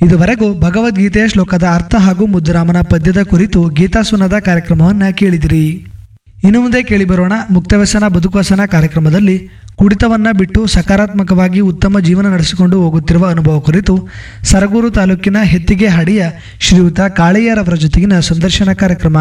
ಇದುವರೆಗೂ ಭಗವದ್ಗೀತೆಯ ಶ್ಲೋಕದ ಅರ್ಥ ಹಾಗೂ ಮುದ್ದುರಾಮನ ಪದ್ಯದ ಕುರಿತು ಗೀತಾಸುನದ ಕಾರ್ಯಕ್ರಮವನ್ನು ಕೇಳಿದಿರಿ ಇನ್ನು ಮುಂದೆ ಕೇಳಿಬರೋಣ ಮುಕ್ತವ್ಯಸನ ಬದುಕುವಸನ ಕಾರ್ಯಕ್ರಮದಲ್ಲಿ ಕುಡಿತವನ್ನ ಬಿಟ್ಟು ಸಕಾರಾತ್ಮಕವಾಗಿ ಉತ್ತಮ ಜೀವನ ನಡೆಸಿಕೊಂಡು ಹೋಗುತ್ತಿರುವ ಅನುಭವ ಕುರಿತು ಸರಗೂರು ತಾಲೂಕಿನ ಹೆತ್ತಿಗೆ ಹಾಡಿಯ ಶ್ರೀಯುತ ಕಾಳೆಯರವರ ಜೊತೆಗಿನ ಸಂದರ್ಶನ ಕಾರ್ಯಕ್ರಮ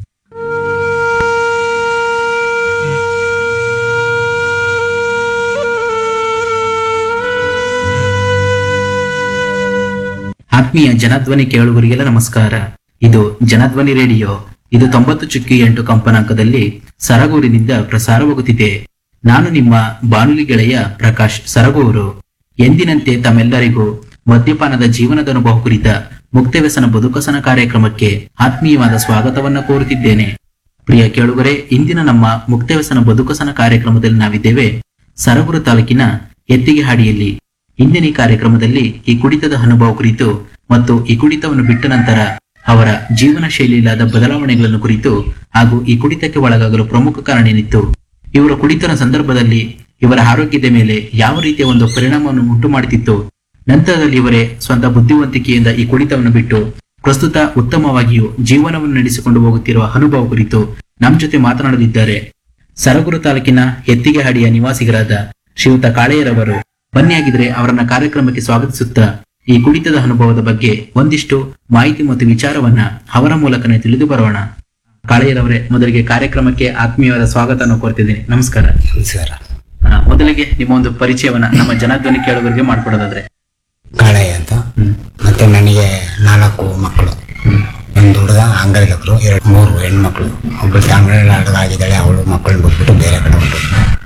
ಆತ್ಮೀಯ ಜನಧ್ವನಿ ಕೇಳುಗರಿಗೆಲ್ಲ ನಮಸ್ಕಾರ ಇದು ಜನಧ್ವನಿ ರೇಡಿಯೋ ಇದು ತೊಂಬತ್ತು ಚುಕ್ಕಿ ಎಂಟು ಕಂಪನಾಂಕದಲ್ಲಿ ಸರಗೂರಿನಿಂದ ಪ್ರಸಾರವಾಗುತ್ತಿದೆ ನಾನು ನಿಮ್ಮ ಬಾನುಲಿ ಗೆಳೆಯ ಪ್ರಕಾಶ್ ಸರಗೂರು ಎಂದಿನಂತೆ ತಮ್ಮೆಲ್ಲರಿಗೂ ಮದ್ಯಪಾನದ ಜೀವನದ ಅನುಭವ ಕುರಿತ ಮುಕ್ತವ್ಯಸನ ಬದುಕಸನ ಕಾರ್ಯಕ್ರಮಕ್ಕೆ ಆತ್ಮೀಯವಾದ ಸ್ವಾಗತವನ್ನ ಕೋರುತ್ತಿದ್ದೇನೆ ಪ್ರಿಯ ಕೇಳುಗರೆ ಇಂದಿನ ನಮ್ಮ ಮುಕ್ತವ್ಯಸನ ಬದುಕಸನ ಕಾರ್ಯಕ್ರಮದಲ್ಲಿ ನಾವಿದ್ದೇವೆ ಸರಗೂರು ತಾಲೂಕಿನ ಎತ್ತಿಗೆ ಹಾಡಿಯಲ್ಲಿ ಇಂದಿನ ಈ ಕಾರ್ಯಕ್ರಮದಲ್ಲಿ ಈ ಕುಡಿತದ ಅನುಭವ ಕುರಿತು ಮತ್ತು ಈ ಕುಡಿತವನ್ನು ಬಿಟ್ಟ ನಂತರ ಅವರ ಜೀವನ ಶೈಲಿಯಲ್ಲಾದ ಬದಲಾವಣೆಗಳನ್ನು ಕುರಿತು ಹಾಗೂ ಈ ಕುಡಿತಕ್ಕೆ ಒಳಗಾಗಲು ಪ್ರಮುಖ ಕಾರಣ ಏನಿತ್ತು ಇವರ ಕುಡಿತದ ಸಂದರ್ಭದಲ್ಲಿ ಇವರ ಆರೋಗ್ಯದ ಮೇಲೆ ಯಾವ ರೀತಿಯ ಒಂದು ಪರಿಣಾಮವನ್ನು ಉಂಟು ಮಾಡುತ್ತಿತ್ತು ನಂತರದಲ್ಲಿ ಇವರೇ ಸ್ವಂತ ಬುದ್ಧಿವಂತಿಕೆಯಿಂದ ಈ ಕುಡಿತವನ್ನು ಬಿಟ್ಟು ಪ್ರಸ್ತುತ ಉತ್ತಮವಾಗಿಯೂ ಜೀವನವನ್ನು ನಡೆಸಿಕೊಂಡು ಹೋಗುತ್ತಿರುವ ಅನುಭವ ಕುರಿತು ನಮ್ಮ ಜೊತೆ ಮಾತನಾಡಲಿದ್ದಾರೆ ಸರಗೂರು ತಾಲೂಕಿನ ಎತ್ತಿಗೆಹಾಡಿಯ ನಿವಾಸಿಗರಾದ ಶ್ರೀಯುತ ಕಾಳೆಯರವರು ಬನ್ನಿಯಾಗಿದ್ರೆ ಅವರನ್ನ ಕಾರ್ಯಕ್ರಮಕ್ಕೆ ಸ್ವಾಗತಿಸುತ್ತಾ ಈ ಕುಡಿತದ ಅನುಭವದ ಬಗ್ಗೆ ಒಂದಿಷ್ಟು ಮಾಹಿತಿ ಮತ್ತು ವಿಚಾರವನ್ನ ಅವರ ಮೂಲಕನೇ ತಿಳಿದು ಬರೋಣ ಕಾಳೆಯರವರೇ ಮೊದಲಿಗೆ ಕಾರ್ಯಕ್ರಮಕ್ಕೆ ಆತ್ಮೀಯವಾದ ಸ್ವಾಗತವನ್ನು ಕೋರ್ತಿದ್ದೀನಿ ನಮಸ್ಕಾರ ನಮಸ್ಕಾರ ಆ, ಮೊದಲಿಗೆ ನಿಮ್ಮ ಒಂದು ಪರಿಚಯವನ್ನ ನಮ್ಮ ಜನಧ್ವನಿ ಕೇಳುಗರಿಗೆ ಮಾಡ್ಕೊಡೋದಾದ್ರೆ ಕಾಳಯ್ಯ ಅಂತ ಮತ್ತೆ ನನಗೆ ನಾಲ್ಕು ಮಕ್ಕಳು ಒಂದು ಹುಡುಗ ಅಂಗಡಿಲಕ್ಕರು ಎರಡು ಮೂರು ಹೆಣ್ಮಕ್ಳು ಒಬ್ಬಳು ಅಂಗಡಿ ಹುಡುಗ ಆಗಿದ್ದಾಳೆ ಅವಳು ಮಕ್ಕಳನ್ನ ಬಿಟ್ಬಿಟ್ಟು ಬೇರೆ ಕಡೆ ಹೊರಟು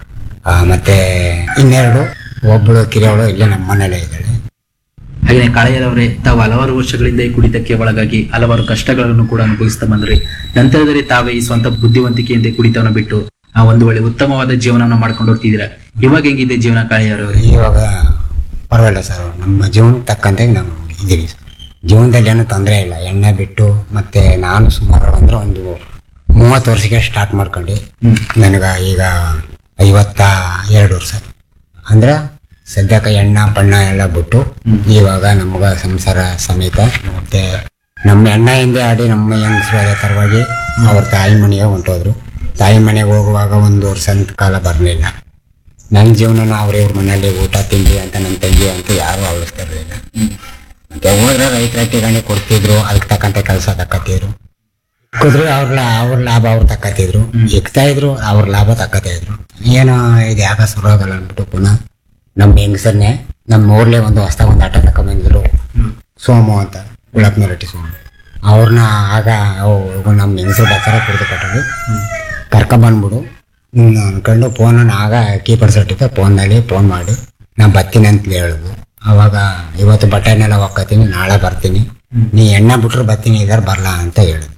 ಮತ್ತೆ ಇನ್ನೆರಡು ಒಬ್ಬಳು ಕಿರಿಯವಳು ಇಲ್ಲೇ ನಮ್ಮ ಮನೇಲೇ ಇದ್ದಾಳೆ ಹಾಗೆ ಕಾಳೆಯರವರೇ ತಾವು ಹಲವಾರು ವರ್ಷಗಳಿಂದ ಈ ಕುಡಿತಕ್ಕೆ ಒಳಗಾಗಿ ಹಲವಾರು ಕಷ್ಟಗಳನ್ನು ಕೂಡ ಅನುಭವಿಸ್ತಾ ಬಂದ್ರಿ ನಂತರದಲ್ಲಿ ತಾವೇ ಈ ಸ್ವಂತ ಬುದ್ಧಿವಂತಿಕೆಯಿಂದ ಈ ಕುಡಿತವನ್ನು ಬಿಟ್ಟು ಆ ಒಂದು ಒಳ್ಳೆ ಉತ್ತಮವಾದ ಜೀವನವನ್ನು ಮಾಡ್ಕೊಂಡು ಹೋಗ್ತಿದ್ದೀರಾ ಇವಾಗ ಹೆಂಗಿದೆ ಜೀವನ ಕಾಳೆಯರವರೇ ಇವಾಗ ಪರವಾಗಿಲ್ಲ ಸರ್ ನಮ್ಮ ಜೀವನಕ್ಕೆ ತಕ್ಕಂತೆ ನಾವು ಇದ್ದೀವಿ ಸರ್ ಜೀವನದಲ್ಲಿ ಏನೂ ತೊಂದರೆ ಇಲ್ಲ ಎಣ್ಣೆ ಬಿಟ್ಟು ಮತ್ತೆ ನಾನು ಸುಮಾರು ಅಂದ್ರೆ ಒಂದು ಮೂವತ್ತು ವರ್ಷಕ್ಕೆ ಸ್ಟಾರ್ಟ್ ಮಾಡ್ಕೊಂಡು ನನಗೆ ಈಗ ಐವತ್ತ ಎರಡು ವರ್ಷ ಅಂದ್ರೆ ಸದ್ಯಕ್ಕೆ ಎಣ್ಣ ಬಣ್ಣ ಎಲ್ಲ ಬಿಟ್ಟು ಇವಾಗ ನಮ್ಗ ಸಂಸಾರ ಸಮೇತ ಮತ್ತೆ ನಮ್ಮ ಎಣ್ಣ ಹಿಂದೆ ಆಡಿ ನಮ್ಮ ಹೆಂಗಸರು ಅದೇ ಥರವಾಗಿ ಅವ್ರ ತಾಯಿ ಮನೆಗೆ ಹೊಂಟೋದ್ರು ತಾಯಿ ಮನೆಗೆ ಹೋಗುವಾಗ ಒಂದು ವರ್ಷ ಕಾಲ ಬರಲಿಲ್ಲ ನನ್ನ ಜೀವನನ ಅವ್ರ ಇವ್ರ ಮನೇಲಿ ಊಟ ತಿಂಡಿ ಅಂತ ನನ್ನ ತಂಗಿ ಅಂತ ಯಾರು ಅವಳಿಸ್ತಾ ಇರಲಿಲ್ಲ ಮತ್ತೆ ಹೋದ್ರೆ ರೈತರ ಠಿಕಾಣಿ ಕೊಡ್ತಿದ್ರು ಅದಕ್ಕೆ ತಕ್ಕಂತೆ ಕೆಲಸ ತಕ್ಕತ್ತಿದ್ರು ಕುದ್ರೆ ಅವ್ರ ಅವ್ರ ಲಾಭ ಅವ್ರು ತಕ್ಕತ್ತಿದ್ರು ಇಕ್ತಾ ಇದ್ರು ಅವ್ರ ಲಾಭ ತಕ್ಕತಾ ಇದ್ರು ಏನೋ ಇದು ಯಾಕ ಶುರು ಆಗಲ್ಲ ಅಂದ್ಬಿಟ್ಟು ಪುನಃ ನಮ್ಮ ಹೆಂಗಸರ್ನೆ ನಮ್ಮ ಊರ್ಲೆ ಒಂದು ಹೊಸ ಒಂದು ಆಟ ತಕೊಂಬಂದಿದ್ರು ಸೋಮು ಅಂತ ಉಳಪ್ನರಟ್ಟಿ ಸೋಮು ಅವ್ರನ್ನ ಆಗ ಅವು ನಮ್ಮ ಹೆಂಗಸರು ಬರ್ತಾರ ಕುಡಿದು ಕಟ್ಟೋದು ಕರ್ಕೊಂಬಂದ್ಬಿಡು ಹ್ಮ್, ಅನ್ಕೊಂಡು ಫೋನನ್ನು ಆಗ ಕೀಪರ್ ಸಟ್ಟಿದ್ದೆ ಫೋನಲ್ಲಿ ಫೋನ್ ಮಾಡಿ ನಾ ಬರ್ತೀನಿ ಅಂತ ಹೇಳಿದ್ವು ಅವಾಗ ಇವತ್ತು ಬಟ್ಟೆನೆಲ್ಲ ಒಕ್ಕತೀನಿ ನಾಳೆ ಬರ್ತೀನಿ ನೀ ಎಣ್ಣೆ ಬಿಟ್ರೆ ಬರ್ತೀನಿ ಇದಾರ ಬರಲ್ಲ ಅಂತ ಹೇಳಿದ್ವು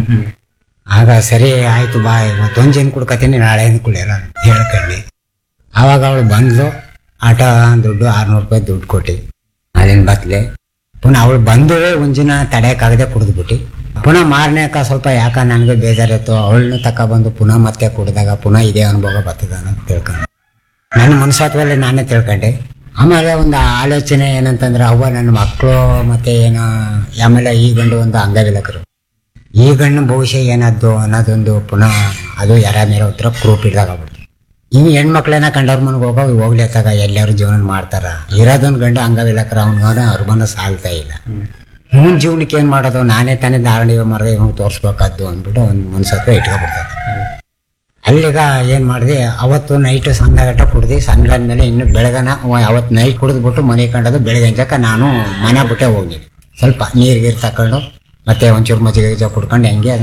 ಆಗ ಸರಿ ಆಯ್ತು ಬಾ ಇವತ್ತೊಂದು ಜನ ಕುಡ್ಕತೀನಿ ನಾಳೆ ಕುಡಿಯಲ್ಲ ಹೇಳ್ಕೊಂಡಿ ಆವಾಗ ಅವಳು ಬಂದ್ಲು ಆಟ ದುಡ್ಡು ಆರ್ನೂರು ರೂಪಾಯಿ ದುಡ್ಡು ಕೊಟ್ಟು ಅದೇನು ಬತ್ಲೆ ಪುನಃ ಅವಳು ಬಂದು ಒಂದಿನ ತಡೆಯಕ್ಕಾಗದೆ ಕುಡಿದ್ಬಿಟ್ಟು ಪುನಃ ಮಾರನೇಕ ಸ್ವಲ್ಪ ಯಾಕ ನನಗೆ ಬೇಜಾರಿತ್ತು ಅವಳನ್ನ ತಕ ಬಂದು ಪುನಃ ಮತ್ತೆ ಕುಡಿದಾಗ ಪುನಃ ಇದೇ ಅನುಭವ ಬರ್ತದ ಅಂತ ತಿಳ್ಕೊಂಡು ನನ್ನ ಮನಸ್ಸತ್ವದಲ್ಲಿ ನಾನೇ ತಿಳ್ಕೊಂಡೆ ಆಮೇಲೆ ಒಂದು ಆಲೋಚನೆ ಏನಂತಂದ್ರೆ ಅವ್ವ ನನ್ನ ಮಕ್ಕಳು ಮತ್ತೆ ಏನೋ ಆಮೇಲೆ ಈ ಗಂಡು ಒಂದು ಅಂಗವಿಲಕರು ಈ ಗಂಡು ಭವಿಷ್ಯ ಏನಾದ್ದು ಅನ್ನೋದೊಂದು ಪುನಃ ಅದು ಯಾರ ಮೇಲೆ ಉತ್ತರ ಪ್ರೂಫ್ ಹಿಡ್ದಾಗ ಆಗ್ಬಿಡ್ತು ಇನ್ನು ಹೆಣ್ಮಕ್ಳನ್ನ ಕಂಡವ್ರ ಮನೆಗೆ ಹೋಗೋ ಹೋಗ್ಲಿ ತಗ ಎಲ್ಲರೂ ಜೀವನ ಮಾಡ್ತಾರ ಇರೋದೊಂದು ಗಂಡು ಅಂಗವಿಲಕರ ಅವ್ನಿಗೆ ಅವ್ರಿಗನ್ನ ಸಾಲ್ತಾ ಇಲ್ಲ ಇವನ್ ಜೀವನಕ್ಕೆ ಏನು ಮಾಡೋದು ನಾನೇ ತಾನೇ ಧಾರಣೆ ಮರದ ಇವ್ನಿಗೆ ತೋರಿಸ್ಬೇಕಾದ್ದು ಅಂದ್ಬಿಟ್ಟು ಒಂದು ಮನ್ಸತ್ವ ಇಟ್ಕೊಬಿಡ್ತಾರೆ ಅಲ್ಲಿಗ ಏನು ಮಾಡಿದೆ ಅವತ್ತು ನೈಟು ಸಂದಾಗಟ್ಟ ಕುಡ್ದು ಸಂದಾದ್ಮೇಲೆ ಇನ್ನು ಬೆಳಗನ ಅವತ್ತು ನೈಟ್ ಕುಡಿದ್ಬಿಟ್ಟು ಮನೆ ಕಂಡದು ಬೆಳಗ್ಗೆ ಅಂಜಕ್ಕ ನಾನು ಮನೆ ಬಿಟ್ಟೆ ಹೋಗಿದ್ದೆ ಸ್ವಲ್ಪ ನೀರು ಗೀರು ತಕೊಂಡು ಮತ್ತೆ ಒಂಚೂರು ಮಜ್ಜಿಗೆ ಗಿಜ್ಜಿಗೆ ಕುಡ್ಕೊಂಡು ಹೆಂಗೆ